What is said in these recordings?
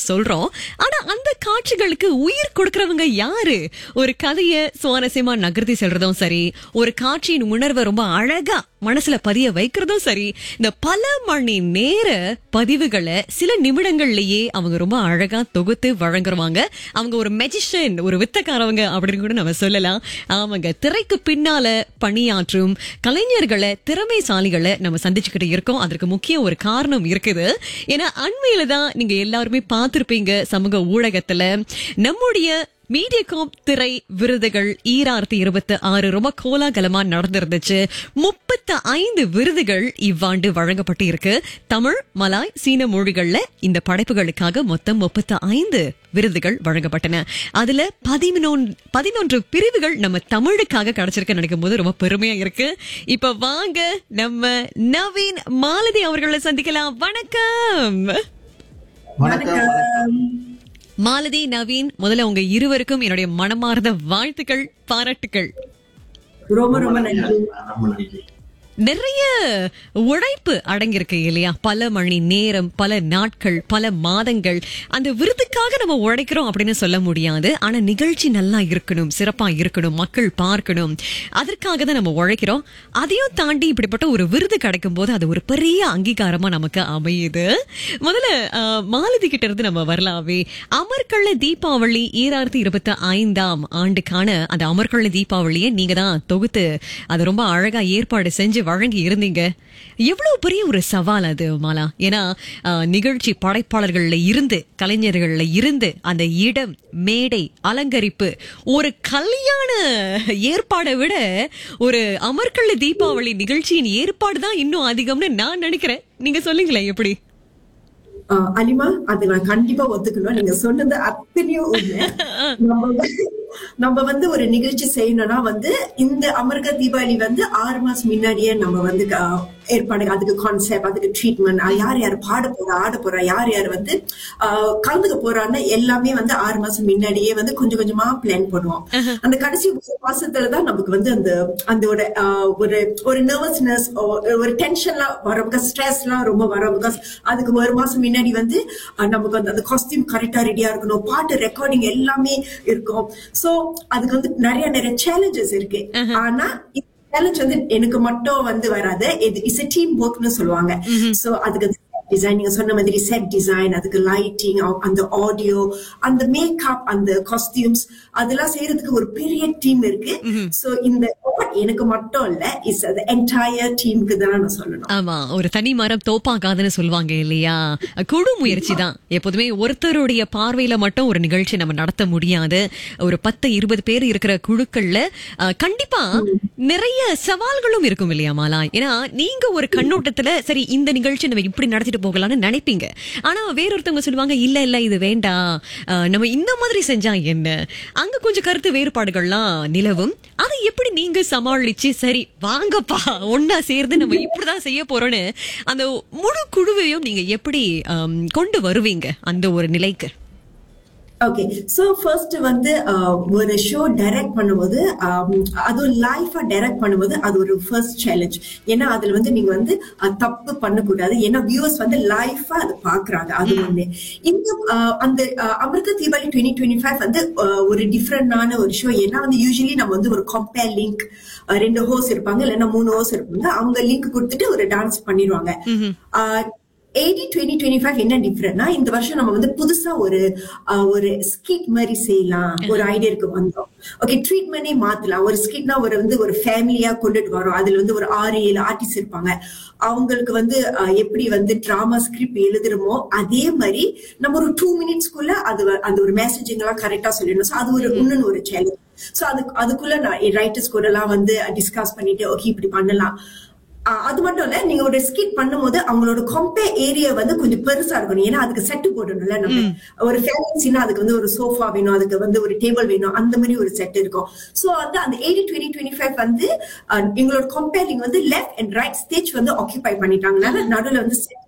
சொல்றோம் ஆனா அந்த காட்சிகளுக்கு உயிர் கொடுக்கறவங்க யாரு ஒரு கதைய சுவாரஸ்யமா நகர்த்தி செல்றதும் சரி ஒரு காட்சியின் உணர்வை ரொம்ப அழகா மனசுல பதிய வைக்கிறதும் சரி இந்த பல மணி நேர பதிவுகளை சில நிமிடங்கள்லயே அவங்க ரொம்ப அழகா தொகுத்து வழங்குறவாங்க அவங்க ஒரு மெஜிஷியன் ஒரு வித்தக்காரவங்க அப்படின்னு கூட நம்ம சொல்லலாம் ஆமாங்க திரைக்கு பின்னால பணியாற்றும் கலைஞர்களை திறமைசாலிகளை நம்ம சந்திச்சுக்கிட்டு இருக்கோம் அதற்கு முக்கிய ஒரு காரணம் இருக்குது ஏன்னா அண்மையில தான் நீங்க எல்லாருமே பார்த்திருப்பீங்க சமூக ஊடகத்துல நம்முடைய மீடியகாம் திரை விருதுகள் ஈராயிரத்தி இருபத்தி ஆறு ரொம்ப கோலாகலமா நடந்திருந்துச்சு முப்பத்தி ஐந்து விருதுகள் இவ்வாண்டு வழங்கப்பட்டு இருக்கு தமிழ் மலாய் சீன மொழிகள்ல இந்த படைப்புகளுக்காக மொத்தம் முப்பத்தி ஐந்து விருதுகள் வழங்கப்பட்டன அதுல பதினொன்று பதினொன்று பிரிவுகள் நம்ம தமிழுக்காக கிடைச்சிருக்கு நினைக்கும் போது ரொம்ப பெருமையா இருக்கு இப்ப வாங்க நம்ம நவீன் மாலதி அவர்களை சந்திக்கலாம் வணக்கம் வணக்கம் மாலதி நவீன் முதல்ல உங்க இருவருக்கும் என்னுடைய மனமார்ந்த வாழ்த்துக்கள் பாராட்டுக்கள் ரொம்ப ரொம்ப நன்றி ரொம்ப நன்றி நிறைய உழைப்பு அடங்கியிருக்கு இல்லையா பல மணி நேரம் பல நாட்கள் பல மாதங்கள் அந்த விருதுக்காக நம்ம உழைக்கிறோம் அப்படின்னு சொல்ல முடியாது ஆனா நிகழ்ச்சி நல்லா இருக்கணும் சிறப்பா இருக்கணும் மக்கள் பார்க்கணும் அதற்காக தான் நம்ம உழைக்கிறோம் அதையும் தாண்டி இப்படிப்பட்ட ஒரு விருது கிடைக்கும் போது அது ஒரு பெரிய அங்கீகாரமா நமக்கு அமையுது முதல்ல அஹ், மாலதி கிட்ட இருந்து நம்ம வரலாவே அமர்கள்ள தீபாவளி ஈராயிரத்தி இருபத்தி ஐந்தாம் ஆண்டுக்கான அந்த அமர்கள்ள தீபாவளியை நீங்க தான் தொகுத்து அதை ரொம்ப அழகா ஏற்பாடு செஞ்சு வழங்கி இருந்தீங்க எவ்வளவு பெரிய ஒரு சவால் அது மாலா ஏன்னா அஹ், நிகழ்ச்சி படைப்பாளர்கள்ல இருந்து கலைஞர்கள்ல இருந்து அந்த இடம் மேடை அலங்கரிப்பு ஒரு கல்யாண ஏற்பாடை விட ஒரு அமர்கள்ள தீபாவளி நிகழ்ச்சியின் ஏற்பாடு தான் இன்னும் அதிகம்னு நான் நினைக்கிறேன் நீங்க சொல்லுங்களேன் எப்படி ஆஹ் அலிமா அது நான் கண்டிப்பா ஒத்துக்கணும் நீங்க சொன்னது அத்தனையும் உண்மை நம்ம வந்து- நம்ம வந்து ஒரு நிகழ்ச்சி செய்யணும்னா வந்து இந்த அமிர்க தீபாவளி வந்து ஆறு மாசம் முன்னாடியே நம்ம வந்து ஆஹ், ஏற்பாடு அதுக்கு கான்செப்ட் அதுக்கு ட்ரீட்மெண்ட் யார் யார் பாட போறா ஆட போறா யார் யார் வந்து ஆஹ், கலந்துக்க போறான்னு எல்லாமே வந்து ஆறு மாசம் முன்னாடியே வந்து கொஞ்சம் கொஞ்சமா பிளான் பண்ணுவோம் அந்த கடைசி ஒரு மாசத்துல தான் நமக்கு வந்து அந்த அந்த ஒரு ஆஹ், ஒரு ஒரு நர்வஸ்னஸ் ஒரு டென்ஷன்லாம் வரும் பிகாஸ் ஸ்ட்ரெஸ்லாம் ரொம்ப வரும் பிகாஸ் அதுக்கு ஒரு மாசம் முன்னாடி வந்து அஹ், நமக்கு வந்து அந்த காஸ்டியூம் கரெக்டா ரெடியா இருக்கணும் பாட்டு ரெக்கார்டிங் எல்லாமே இருக்கும் சோ அதுக்கு வந்து நிறைய நிறைய சேலஞ்சஸ் இருக்கு ஆனா சேலஞ்ச் வந்து எனக்கு மட்டும் வந்து வராது இது இஸ் டீம் ஒர்க்னு சொல்லுவாங்க சோ அதுக்கு டிசைன் நீங்க சொன்ன மாதிரி செட் டிசைன் அதுக்கு லைட்டிங் அந்த ஆடியோ அந்த மேக்கப் அந்த காஸ்டியூம்ஸ் அதெல்லாம் செய்யறதுக்கு ஒரு பெரிய டீம் இருக்கு சோ இந்த award எனக்கு மட்டும் இல்ல இஸ் அது என்டையர் டீமுக்கு தான் நான் சொல்லணும் ஆமா ஒரு தனி மரம் தோப்பாகாதுன்னு சொல்லுவாங்க இல்லையா குழு முயற்சி தான் எப்போதுமே ஒருத்தருடைய பார்வையில மட்டும் ஒரு நிகழ்ச்சி நம்ம நடத்த முடியாது ஒரு பத்து இருபது பேர் இருக்கிற குழுக்கள்ல அஹ், கண்டிப்பா நிறைய சவால்களும் இருக்கும் இல்லையா மாலா ஏன்னா நீங்க ஒரு கண்ணோட்டத்துல சரி இந்த நிகழ்ச்சி நம்ம இப்படி நடத்திட்டு போகலாம்னு நினைப்பீங்க ஆனா வேறொருத்தவங்க சொல்லுவாங்க இல்ல இல்ல இது வேண்டாம் அஹ், நம்ம இந்த மாதிரி செஞ்சா என்ன அங்க கொஞ்சம் கருத்து வேறுபாடுகள்லாம் நிலவும் அதை எப்படி நீங்க சமாளிச்சு சரி வாங்கப்பா ஒன்னா சேர்ந்து நம்ம இப்படிதான் செய்ய போறோம்னு அந்த முழு குழுவையும் நீங்க எப்படி ஆம், கொண்டு வருவீங்க அந்த ஒரு நிலைக்கு ஓகே சோ ஃபர்ஸ்ட் வந்து ஆஹ், ஒரு ஷோ டைரக்ட் பண்ணும்போது ஆம், அதுவும் லைஃபா டைரக்ட் பண்ணும்போது அது ஒரு ஃபர்ஸ்ட் சேலஞ்ச் ஏன்னா அதுல வந்து நீங்க வந்து அஹ், தப்பு பண்ணக்கூடாது ஏன்னா வியூவர்ஸ் வந்து லைஃபா அது பாக்குறாங்க அது ஒண்ணு இந்த ஆஹ், அந்த ஆஹ், அமிர்த தீபாவளி டுவெண்ட்டி டுவெண்ட்டி ஃபைவ் வந்து ஆஹ், ஒரு டிஃப்ரெண்டான ஒரு ஷோ ஏன்னா வந்து யூஸ்வலி நம்ம வந்து ஒரு கம்பேர் லிங்க் ரெண்டு ஹோஸ் இருப்பாங்க இல்லைன்னா மூணு ஹோஸ் இருப்பாங்க அவங்க லிங்க் கொடுத்துட்டு ஒரு டான்ஸ் பண்ணிடுவாங்க ah, eighty twenty twenty five என்ன டிஃப்ரெண்ட்னா இந்த வருஷம் நம்ம வந்து புதுசா ஒரு ஆஹ், ஒரு ஸ்கிட் மாதிரி செய்யலாம் ஒரு ஐடியாக்கு வந்தோம் ஓகே ட்ரீட்மெண்டே மாத்தலாம் ஒரு ஸ்கிட்னா ஒரு வந்து ஒரு ஃபேமிலியா கொண்டுட்டு வரோம் அதுல வந்து ஒரு ஆறு ஏழு ஆர்டிஸ்ட் இருப்பாங்க அவங்களுக்கு வந்து ஆஹ், எப்படி வந்து டிராமா ஸ்கிரிப்ட் எழுதுறோமோ அதே மாதிரி நம்ம ஒரு டூ மினிட்ஸ்க்குள்ள அது வ- அந்த ஒரு மெசேஜிங் எல்லாம் கரெக்டா சொல்லிடணும் சோ அது ஒரு இன்னொன்னு ஒரு சேலஞ்ச் சோ அது அதுக்குள்ள நான் ரைட்டர்ஸ் கூட எல்லாம் வந்து டிஸ்கஸ் பண்ணிட்டு ஓகே இப்படி பண்ணலாம் ஆஹ் அது மட்டும் இல்ல நீங்க ஒரு ஸ்கிட் பண்ணும்போது அவங்களோட கம்பே ஏரியா வந்து கொஞ்சம் பெருசா இருக்கணும் ஏன்னா அதுக்கு செட்டு போடணும்ல நம்ம ஒரு ஃபேமிலினா அதுக்கு வந்து ஒரு சோஃபா வேணும் அதுக்கு வந்து ஒரு டேபிள் வேணும் அந்த மாதிரி ஒரு செட் இருக்கும் சோ வந்து அந்த எயிட்டி டுவெண்ட்டி டுவெண்ட்டி ஃபைவ் வந்து ஆஹ் எங்களோட கம்பேரிங் வந்து லெஃப்ட் அண்ட் ரைட் ஸ்டேஜ் வந்து ஆக்கியூபை பண்ணிட்டாங்கனால நடுவுல வந்து set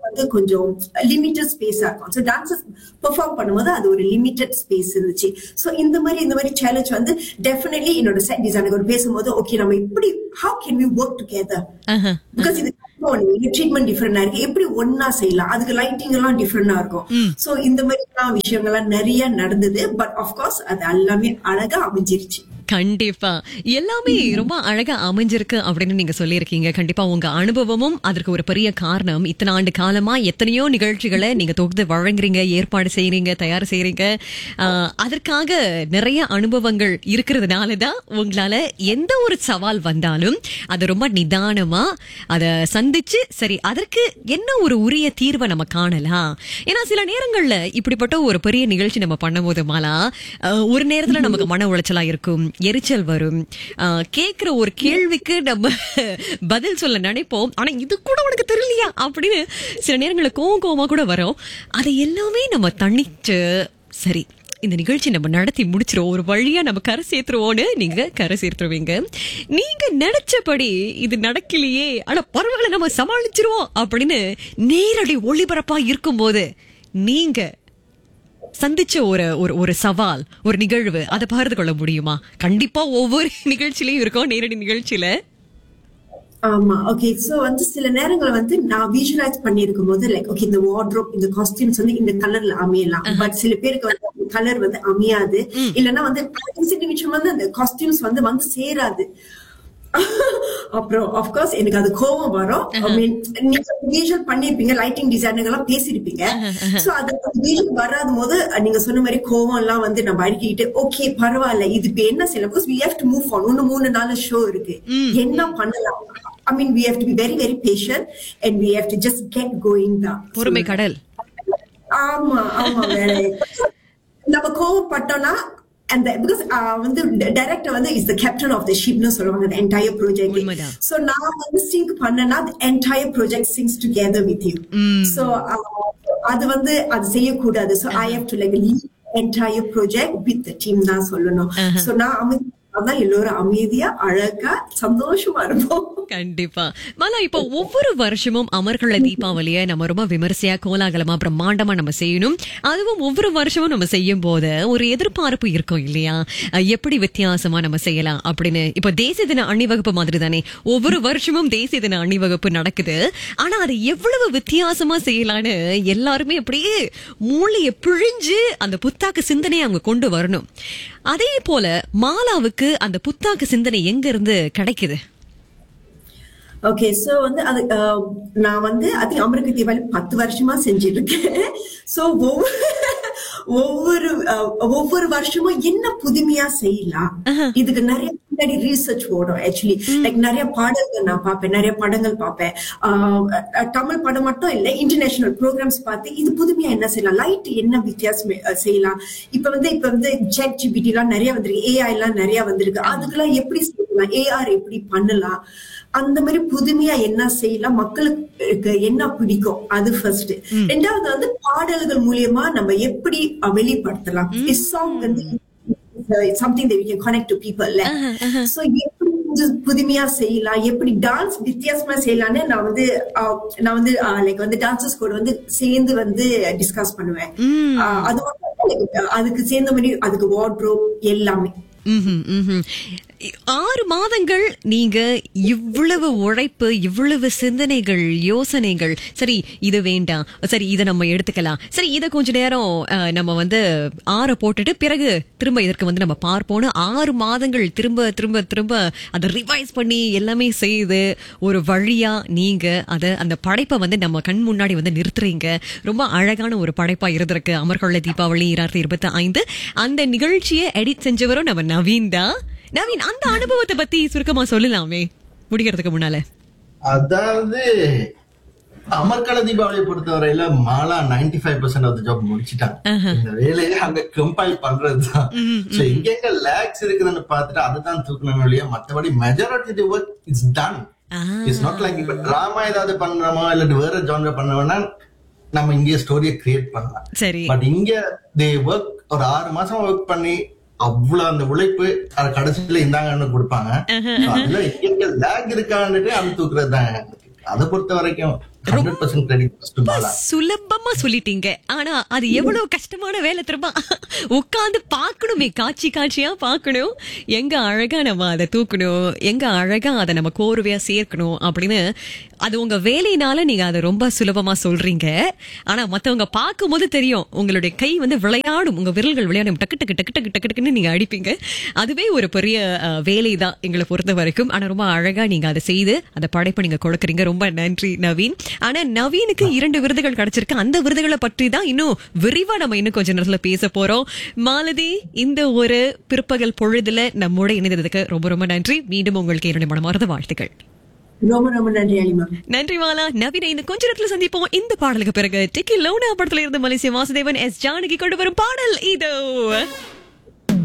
வந்து கொஞ்சம் லிமிட்டட் ஸ்பேஸா இருக்கும் ஸோ டான்சஸ் பெர்ஃபார்ம் பண்ணும்போது அது ஒரு லிமிட்டட் ஸ்பேஸ் இருந்துச்சு ஸோ இந்த மாதிரி இந்த மாதிரி சேலஞ்ச் வந்து டெஃபினெட்லி என்னோட செட் டிசைனர் பேசும்போது ஓகே நம்ம எப்படி how can we work together ஆஹா. பிகாஸ் இது ட்ரீட்மெண்ட் டிஃபரெண்டா இருக்கு எப்படி ஒன்னா செய்யலாம் அதுக்கு லைட்டிங் எல்லாம் டிஃபரெண்டா இருக்கும் சோ இந்த மாதிரி எல்லாம் விஷயங்கள்லாம் நிறைய நடந்தது பட் ஆஃப்கோர்ஸ் அது எல்லாமே அழகா அமைஞ்சிருச்சு கண்டிப்பா எல்லாமே ரொம்ப அழகா அமைஞ்சிருக்கு அப்படின்னு நீங்க சொல்லியிருக்கீங்க கண்டிப்பா உங்க அனுபவமும் அதற்கு ஒரு பெரிய காரணம் இத்தனை ஆண்டு காலமா எத்தனையோ நிகழ்ச்சிகளை நீங்க தொகுத்து வழங்குறீங்க ஏற்பாடு செய்றீங்க தயார் செய்றீங்க ஆஹ், அதற்காக நிறைய அனுபவங்கள் இருக்கிறதுனால தான் உங்களால எந்த ஒரு சவால் வந்தாலும் அதை ரொம்ப நிதானமா அதை சந்திச்சு சரி அதற்கு என்ன ஒரு உரிய தீர்வை நம்ம காணலாம் ஏன்னா சில நேரங்கள்ல இப்படிப்பட்ட ஒரு பெரிய நிகழ்ச்சி நம்ம பண்ணும்போது மாலா அஹ், ஒரு நேரத்துல நமக்கு மன உளைச்சலா இருக்கும் எரிச்சல் வரும் அஹ், கேக்குற ஒரு கேள்விக்கு நம்ம பதில் சொல்ல நினைப்போம் ஆனா இது கூட உனக்கு தெரியலையா அப்படின்னு சில நேரங்கள்ல கோவம் கோவமா கூட வரும் அதை எல்லாமே நம்ம தணிச்சு சரி இந்த நிகழ்ச்சி நம்ம நடத்தி முடிச்சிருவோம் ஒரு வழியா நம்ம கரை சேர்த்துருவோம்னு நீங்க கரை சேர்த்துருவீங்க நீங்க நினைச்சபடி இது நடக்கலையே ஆனா பரவாயில்ல நம்ம சமாளிச்சிருவோம் அப்படின்னு நேரடி ஒளிபரப்பா இருக்கும்போது நீங்க சந்திச்ச ஒரு ஒரு ஒரு சவால் ஒரு நிகழ்வு அதை பகிர்ந்து கொள்ள முடியுமா கண்டிப்பா ஒவ்வொரு நிகழ்ச்சியிலயும் இருக்கும் நேரடி நிகழ்ச்சியில ஆமா ஓகே சோ வந்து சில நேரங்கள்ல வந்து நான் விஷுவலைஸ் பண்ணிருக்கும் போது லைக் ஓகே இந்த வார்ட்ரோப் இந்த காஸ்டியூம்ஸ் வந்து இந்த கலர்ல அமையலாம் பட் சில பேருக்கு வந்து கலர் வந்து அமையாது இல்லைன்னா வந்து கடைசி நிமிஷம் வந்து அந்த காஸ்டியூம்ஸ் வந்து வந்து சேராது அப்புறம் அப்கோர்ஸ் எனக்கு அது கோவம் வரும் ஐ மீன் நீங்க விஷுவல் பண்ணிருப்பீங்க லைட்டிங் டிசைனிங் எல்லாம் பேசிருப்பீங்க சோ அது விஷுவல் வராத போது நீங்க சொன்ன மாதிரி கோவம் எல்லாம் வந்து நம்ம அடிக்கிட்டு ஓகே பரவாயில்ல இது இப்ப என்ன செய்யலாம் because we have to move on இன்னும் மூணு நாள் ஷோ இருக்கு என்ன பண்ணலாம் I mean we have to be very very passion and we have to just get going தான் பொறுமை கடல் ஆமா ஆமா வேற நம்ம கோவப்பட்டோம்னா அந்த பிகாஸ் வந்து டைரக்டர் வந்து is the captain of the ஷிப்னு சொல்லுவாங்க அந்த என்டையர் ப்ராஜெக்ட் உண்மைதான். சோ நான் வந்து சிங்க் பண்ணனா entire project syncs together with you so அது வந்து அது செய்யக்கூடாது so I have to like lead entire project with the team தான் சொல்லணும் சோ நான் அமைதி அதான் எல்லோரும் அமைதியா அழகா சந்தோஷமா இருப்போம் கண்டிப்பா மாலா இப்போ ஒவ்வொரு வருஷமும் அமர்கள தீபாவளிய நம்ம ரொம்ப விமர்சையா கோலாகலமா பிரம்மாண்டமா நம்ம செய்யணும் அதுவும் ஒவ்வொரு வருஷமும் நம்ம செய்யும் போது ஒரு எதிர்பார்ப்பு இருக்கும் இல்லையா அஹ் எப்படி வித்தியாசமா நம்ம செய்யலாம் அப்படின்னு இப்ப தேசிய தின அணிவகுப்பு மாதிரி தானே ஒவ்வொரு வருஷமும் தேசிய தின அணிவகுப்பு நடக்குது ஆனா அதை எவ்வளவு வித்தியாசமா செய்யலான்னு எல்லாருமே அப்படியே மூளைய பிழிஞ்சு அந்த புத்தாக்கு சிந்தனையை அவங்க கொண்டு வரணும் அதே போல மாலாவுக்கு அந்த புத்தாக்கு சிந்தனை எங்க இருந்து கிடைக்குது ஓகே சோ வந்து அது அஹ், நான் வந்து அது அமிர்க தீபாவளி பத்து வருஷமா செஞ்சுட்டு இருக்கேன் சோ ஒவ்வொரு ஒவ்வொரு அஹ், ஒவ்வொரு வருஷமும் என்ன புதுமையா செய்யலாம் இதுக்கு நிறைய முன்னாடி ரீசர்ச் ஓடும் ஆக்சுவலி லைக் நிறைய பாடல்கள் நான் பார்ப்பேன் நிறைய படங்கள் பார்ப்பேன் ஆஹ், அஹ், தமிழ் படம் மட்டும் இல்ல இன்டர்நேஷனல் ப்ரோக்ராம்ஸ் பார்த்து இது புதுமையா என்ன செய்யலாம் லைட் என்ன வித்தியாசம் அஹ், செய்யலாம் இப்ப வந்து இப்ப வந்து ஜெட் ஜிபிடி எல்லாம் நிறைய வந்திருக்கு ஏஐ எல்லாம் நிறைய வந்திருக்கு அதுக்கெல்லாம் எப்படி செய்யலாம் ஏஆர் எப்படி பண்ணலாம் அந்த மாதிரி புதுமையா என்ன செய்யலாம் மக்களுக்கு என்ன பிடிக்கும் அது ஃபர்ஸ்ட் ரெண்டாவது வந்து பாடல்கள் மூலியமா நம்ம எப்படி அஹ், வெளிப்படுத்தலாம் சாங் வந்து something that we can connect to people ல சோ எப்படி கொஞ்சம் புதுமையா செய்யலாம் எப்படி டான்ஸ் வித்தியாசமா செய்யலாம்னு நான் வந்து அஹ், நான் வந்து லைக் வந்து டான்சர்ஸ் கூட வந்து சேர்ந்து வந்து டிஸ்கஸ் பண்ணுவேன் அஹ், அது மட்டும் இல்ல, like, அதுக்கு சேர்ந்த மாதிரி அதுக்கு வார்ட்ரோப் எல்லாமே ம்ஹும், ம்ஹும். ஆறு மாதங்கள் நீங்க இவ்வளவு உழைப்பு இவ்வளவு சிந்தனைகள் யோசனைகள் சரி இது வேண்டாம் சரி இதை நம்ம எடுத்துக்கலாம் சரி இதை கொஞ்ச நேரம் அஹ், நம்ம வந்து ஆற போட்டுட்டு பிறகு திரும்ப இதற்கு வந்து நம்ம பார்ப்போம்னு ஆறு மாதங்கள் திரும்ப திரும்ப திரும்ப அதை ரிவைஸ் பண்ணி எல்லாமே செய்து ஒரு வழியா நீங்க அதை அந்த படைப்பை வந்து நம்ம கண் முன்னாடி வந்து நிறுத்துறீங்க ரொம்ப அழகான ஒரு படைப்பா இருந்திருக்கு அமர்கொள்ள தீபாவளி இரண்டாயிரத்தி இருபத்தி ஐந்து அந்த நிகழ்ச்சியை எடிட் செஞ்சவரும் நம்ம நவீன் தான் நவீன் அந்த அனுபவத்தை பத்தி சுருக்கமா சொல்லலாமே முடிக்கிறதுக்கு முன்னால அதாவது அமர்கல தீபாவளியை பொறுத்தவரையில மாலா 95% ஃபைவ் பர்சன்ட் ஆஃப் ஜாப் முடிச்சிட்டாங்க இந்த வேலையை அங்க கம்பைல் பண்றதுதான் சோ எங்கெங்க லேக்ஸ் இருக்குதுன்னு பார்த்துட்டு அதுதான் தூக்கணும் இல்லையா மத்தபடி majority the work it's done it's not like இப்ப டிராமா ஏதாவது பண்றோமோ இல்லாட்டி வேற ஜான்ர பண்ணோம்னா நம்ம இங்கே ஸ்டோரியை கிரியேட் பண்ணலாம் சரி பட் இங்க தே ஒர்க் ஒரு ஆறு மாசம் ஒர்க் பண்ணி அவ்வளவு அந்த உழைப்பு அது கடைசியில இந்தாங்கன்னு கொடுப்பாங்க So அதுல எங்க லேக் இருக்கான்னுட்டு அது தூக்குறது தான் அதை பொறுத்த வரைக்கும் ஹண்ட்ரட் பர்சன்ட் கிரெடிட் பாலா சுலபமா சொல்லிட்டீங்க ஆனா அது எவ்வளவு கஷ்டமான வேலை தெரியுமா உட்கார்ந்து பார்க்கணுமே காட்சி காட்சியா பார்க்கணும் எங்க அழகா நம்ம அதை தூக்கணும் எங்க அழகா அதை நம்ம கோர்வையா சேர்க்கணும் அப்படின்னு அது உங்க வேலையினால நீங்க அதை ரொம்ப சுலபமா சொல்றீங்க ஆனா மத்தவங்க பார்க்கும்போது தெரியும் உங்களுடைய கை வந்து விளையாடும் உங்க விரல்கள் விளையாடும் டக்கு டக்கு டக்கு டக்கு டக்கு டக்குன்னு நீங்க அடிப்பீங்க அதுவே ஒரு பெரிய வேலை தான் எங்களை பொறுத்த வரைக்கும் ஆனா ரொம்ப அழகா நீங்க அதை செய்து அந்த படைப்பை நீங்க கொடுக்குறீங்க ரொம்ப நன்றி நவீன் ஆனா நவீனுக்கு இரண்டு விருதுகள் கிடைச்சிருக்கு அந்த விருதுகளை பற்றி தான் இன்னும் விரிவா நம்ம இன்னும் கொஞ்ச நேரத்துல பேச போறோம் மாலதி இந்த ஒரு பிற்பகல் பொழுதுல நம்மோட இணைந்ததுக்கு ரொம்ப ரொம்ப நன்றி மீண்டும் உங்களுக்கு என்னுடைய மனமார்ந்த வாழ்த்துக்கள் ரொம்ப ரொம்ப நன்றி அலிமா நன்றி மாலா நவீன இந்த கொஞ்ச நேரத்துல சந்திப்போம் இந்த பாடலுக்கு பிறகு டிக்கி லோனா படத்துல இருந்து மலேசிய வாசுதேவன் எஸ் ஜானகி கொண்டு வரும் பாடல் இதோ